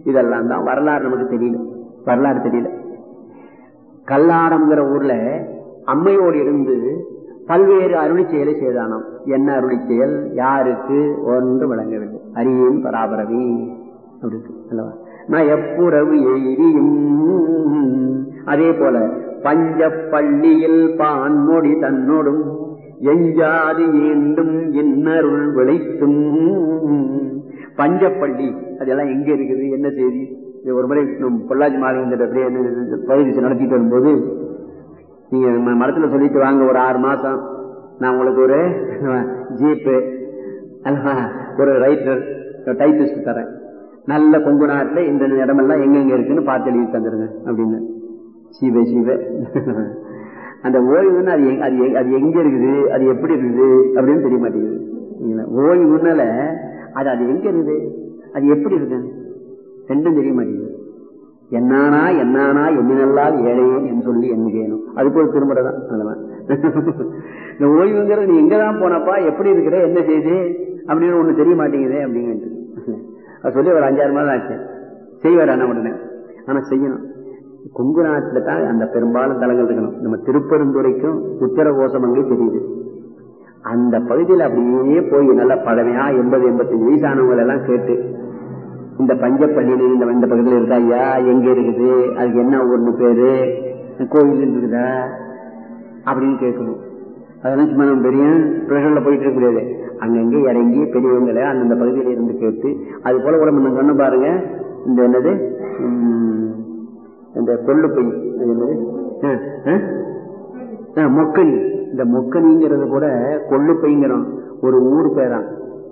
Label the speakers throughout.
Speaker 1: இதெல்லாம் தான் வரலாறு நமக்கு தெரியல வரலாறு தெரியல கல்லாடம்ங்கிற ஊர்ல அம்மையோடு இருந்து பல்வேறு அருளி செயலை செய்தானாம் என்ன அருளி செயல் யாருக்கு ஒன்று விளங்கவில்லை அரியும் பராபரவி அப்படி இருக்கு அல்லவா நான் எப்புறவு எய்தியும் அதே போல பஞ்ச பள்ளியில் பான்மொழி தன்னோடும் எஞ்சாது ஏண்டும் இன்னருள் விளைத்தும் பஞ்சப்பள்ளி அதெல்லாம் எங்க இருக்குது என்ன செய்தி இது ஒரு முறை நம் பொள்ளாச்சி மாநில அப்படியே பகுதி நடத்திட்டு வரும்போது நீங்க ம- மரத்துல சொல்லிட்டு வாங்க ஒரு ஆறு மாசம் நான் உங்களுக்கு ஒரு ஜீப்பு அல்லவா, ஒரு ரைட்டர் டைப்பிஸ்ட் தரேன் நல்ல கொங்கு நாட்டுல இந்த இடமெல்லாம் எங்கெங்க இருக்குன்னு பார்த்து எழுதி தந்துருங்க அப்படின்னு சீவ சீவ அந்த ஓய்வுன்னு அது எங்க- அது எங்க- அது எங்க இருக்குது அது எப்படி இருக்குது அப்படின்னு தெரிய மாட்டேங்குது சரிங்களா? ஓய்வுனால அது அது எங்க இருக்குது அது எப்படி இருக்கு ரெண்டும் தெரிய மாட்டேங்குது என்னானா என்னானா எண்ணினல்லால் ஏழையேன் என்று சொல்லி எண்ணுகேனும் அதுக்கு ஒரு திருமுறை தான் நல்லவா. இந்த ஓய்வுங்கிறது நீ எங்கதான் போனப்பா எப்படி இருக்கிற என்ன செய்து அப்படின்னு ஒண்ணு தெரிய மாட்டேங்குதே அப்படின்ட்டு அது சொல்லி ஒரு அஞ்சாறு மாதம் ஆச்சு செய்வார் அண்ணா உடனே ஆனா செய்யணும் கொங்கு நாட்டுல தான் அந்த பெரும்பாலும் தலங்கள் இருக்கணும் நம்ம திருப்பெருந்துறைக்கும் உத்தரகோசம் அங்கே தெரியுது அந்த பகுதியில் அப்படியே போய் நல்லா பழமையா எண்பது எண்பத்தஞ்சு வயசானவங்க எல்லாம் கேட்டு இந்த பஞ்சப்பள்ளியில இந்த இந்த பக்கத்துல இருக்கா ஐயா எங்க இருக்குது அதுக்கு என்ன ஒண்ணு பேரு கோயில் இருக்குதா அப்படின்னு கேட்கணும் அதெல்லாம் சும்மா நம்ம பெரிய பிரஷர்ல போயிட்டு இருக்க முடியாது அங்கங்க இறங்கி பெரியவங்களை அந்தந்த பகுதியில இருந்து கேட்டு அது போல கூட முன்ன சொன்ன பாருங்க இந்த என்னது உம், இந்த கொள்ளு பை அது என்னது ஆ, ஆ? ஆ, மொக்கனி இந்த மொக்கனிங்கிறது கூட கொள்ளு பைங்கிறோம் ஒரு ஊர் பேரான்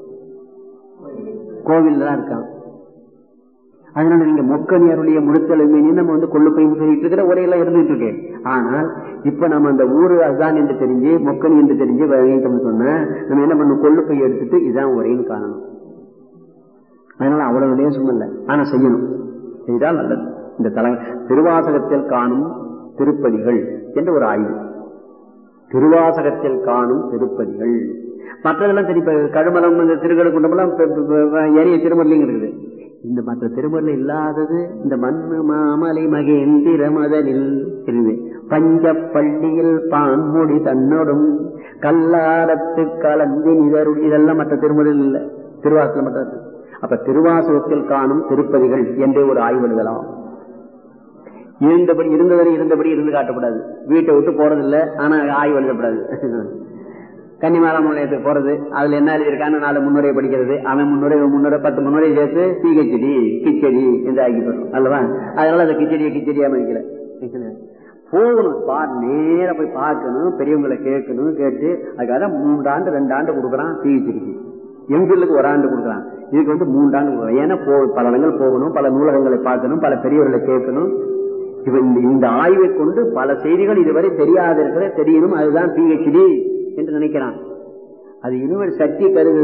Speaker 1: கோவில் தான் இருக்கான் அதனால நீங்க மொக்கனி அருளிய முழுத்தெழுமைன்னு நம்ம வந்து கொள்ளுப்பைன்னு சொல்லிட்டு இருக்கிற உரையெல்லாம் இருந்துட்டு இருக்கேன் ஆனால் இப்ப நம்ம அந்த ஊரு அதுதான் என்று தெரிஞ்சு மொக்கனி என்று தெரிஞ்சு வாங்கிட்டோம்னு சொன்னா நம்ம என்ன பண்ணணும் கொள்ளுப்பை எடுத்துட்டு இதான் உரைன்னு காணணும் அதனால அவ்வளவு லேசம் இல்லை ஆனா செய்யணும் செய்தால் நல்லது இந்த தல திருவாசகத்தில் காணும் திருப்பதிகள் என்ற ஒரு ஆய்வு திருவாசகத்தில் காணும் திருப்பதிகள் மற்றதெல்லாம் சரி இப்ப கழுமலம் இந்த திருக்கழுக்குண்டமெல்லாம் இப்ப- இப்ப- இப்ப ஏரிய திருமல்லிங்க இருக்குது இந்த மற்ற திருமல்ல இல்லாதது இந்த மண்ணு மாமலை மகேந்திர மதனில் இருக்குது பஞ்ச பள்ளியில் பான்மொழி தன்னோடும் கல்லாரத்து கலந்தி நிதருள் இதெல்லாம் மற்ற திருமலில் இல்ல திருவாசகம் மட்டும் இருக்கு. அப்ப திருவாசகத்தில் காணும் திருப்பதிகள் என்றே ஒரு ஆய்வு எழுதலாம் இருந்தபடி இருந்தவரை இருந்தபடி இருந்து காட்டக்கூடாது வீட்டை விட்டு போறதில்லை ஆனா ஆய்வு எழுதப்படாது கன்னிமாராம நிலையத்துக்கு போறது அதுல என்ன எழுதியிருக்கான்னு நாலு முன்னுரை படிக்கிறது அவன் முன்னுரை இவன் முன்னுரை பத்து முன்னுரை சேர்த்து பிஹெச்டி கிச்சடி என்று ஆகி போடும் அல்லவா அதனால அந்த கிச்சடியை கிச்சடியா மதிக்கல போகணும் பா நேரா போய் பார்க்கணும் பெரியவங்களை கேட்கணும் கேட்டு அதுக்காக மூன்றாண்டு ரெண்டு ஆண்டு கொடுக்குறான் பிஹெச்டிக்கு எம்பில்லுக்கு ஒரு ஆண்டு கொடுக்குறான் இதுக்கு வந்து மூன்றாண்டு கொடுக்குறான் ஏன்னா போ பல இடங்கள் போகணும் பல நூலகங்களை பார்க்கணும் பல பெரியவர்களை கேட்கணும் இவ இந்த இந்த ஆய்வை கொண்டு பல செய்திகள் இதுவரை தெரியாத இருக்கிற தெரியணும் அதுதான் பிஹெச்டி என்று நினைக்கிறான் அது யூனிவர்சிட்டி கருது